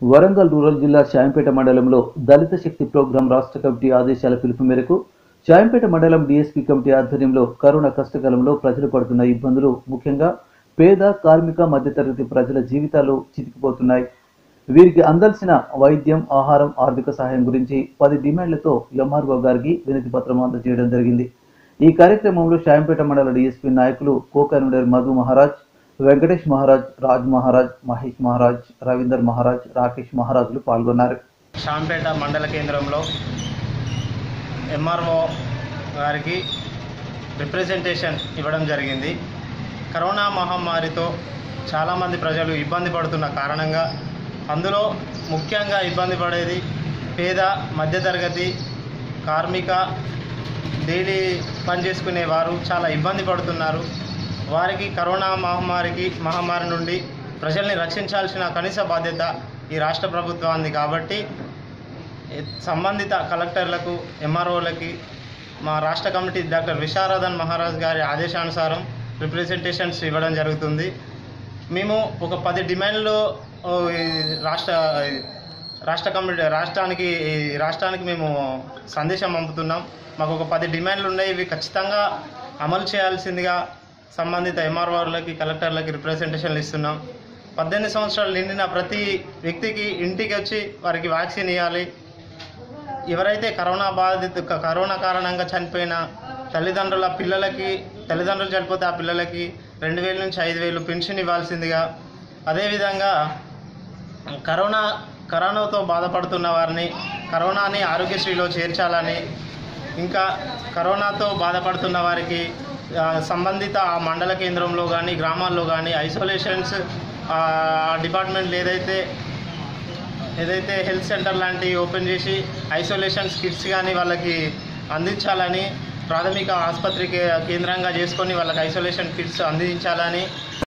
Warangal rural జిల్లా శాయంపేట మండలంలో దళిత శక్తి programme రాష్ట్ర కమిటీ ఆదేశాల పిలుపు మేరకు శాయంపేట మండలం డీఎస్పీ కమిటీ ఆధ్వర్యంలో కరోనా కష్టకాలంలో ప్రజలు పడుతున్న ఇబ్బందులు ముఖ్యంగా పేద కార్మిక మధ్యతరగతి ప్రజల జీవితాలు చితికిపోతున్నాయి వీరికి అందాల్సిన వైద్యం ఆహారం ఆర్థిక సహాయం గురించి పది డిమాండ్లతో ఎంఆర్ఓ గారికి వినతి పత్రం అందజేయడం జరిగింది ఈ కార్యక్రమంలో శాయంపేట మండల డీఎస్పీ నాయకులు కోకనుడర్ మధు మహారాజ్ వెంకటేష్ మహారాజ్ రాజ్ మహారాజ్ మహేష్ మహారాజ్ రవీందర్ మహారాజ్ రాకేష్ మహారాజులు పాల్గొన్నారు షాంపేట మండల కేంద్రంలో ఎంఆర్ఓ గారికి రిప్రజెంటేషన్ ఇవ్వడం జరిగింది కరోనా మహమ్మారితో చాలామంది ప్రజలు ఇబ్బంది పడుతున్న కారణంగా అందులో ముఖ్యంగా ఇబ్బంది పడేది పేద మధ్యతరగతి కార్మిక డైలీ పనిచేసుకునే వారు చాలా ఇబ్బంది పడుతున్నారు వారికి కరోనా మహమ్మారికి మహమ్మారి నుండి ప్రజల్ని రక్షించాల్సిన కనీస బాధ్యత ఈ రాష్ట్ర ప్రభుత్వానికి కాబట్టి సంబంధిత కలెక్టర్లకు ఎంఆర్ఓలకి మా రాష్ట్ర కమిటీ డాక్టర్ విశారదన్ మహారాజ్ గారి ఆదేశానుసారం రిప్రజెంటేషన్స్ ఇవ్వడం జరుగుతుంది మేము ఒక పది డిమాండ్లు ఓ, ఈ రాష్ట్ర రాష్ట్ర కమిటీ రాష్ట్రానికి ఈ రాష్ట్రానికి మేము సందేశం పంపుతున్నాం మాకు ఒక పది డిమాండ్లు ఉన్నాయి ఇవి ఖచ్చితంగా అమలు చేయాల్సిందిగా సంబంధిత ఎంఆర్ఓలకి కలెక్టర్లకి రిప్రజెంటేషన్లు ఇస్తున్నాం పద్దెనిమిది సంవత్సరాలు నిండిన ప్రతి వ్యక్తికి ఇంటికి వచ్చి వారికి వ్యాక్సిన్ ఇవ్వాలి ఎవరైతే కరోనా బాధిత క- కరోనా కారణంగా చనిపోయిన తల్లిదండ్రుల పిల్లలకి తల్లిదండ్రులు చనిపోతే ఆ పిల్లలకి రెండు వేల నుంచి ఐదు వేలు పెన్షన్ ఇవ్వాల్సిందిగా అదేవిధంగా కరోనా కరోనాతో బాధపడుతున్న వారిని కరోనాని ఆరోగ్యశ్రీలో చేర్చాలని ఇంకా కరోనాతో బాధపడుతున్న వారికి ఆ, సంబంధిత ఆ మండల కేంద్రంలో కానీ గ్రామాల్లో కానీ ఐసోలేషన్స్ డిపార్ట్మెంట్లు ఏదైతే ఏదైతే హెల్త్ సెంటర్ లాంటివి ఓపెన్ చేసి ఐసోలేషన్ కిట్స్ కానీ వాళ్ళకి అందించాలని ప్రాథమిక ఆసుపత్రి కే- కేంద్రంగా చేసుకొని వాళ్ళకి ఐసోలేషన్ కిట్స్ అందించాలని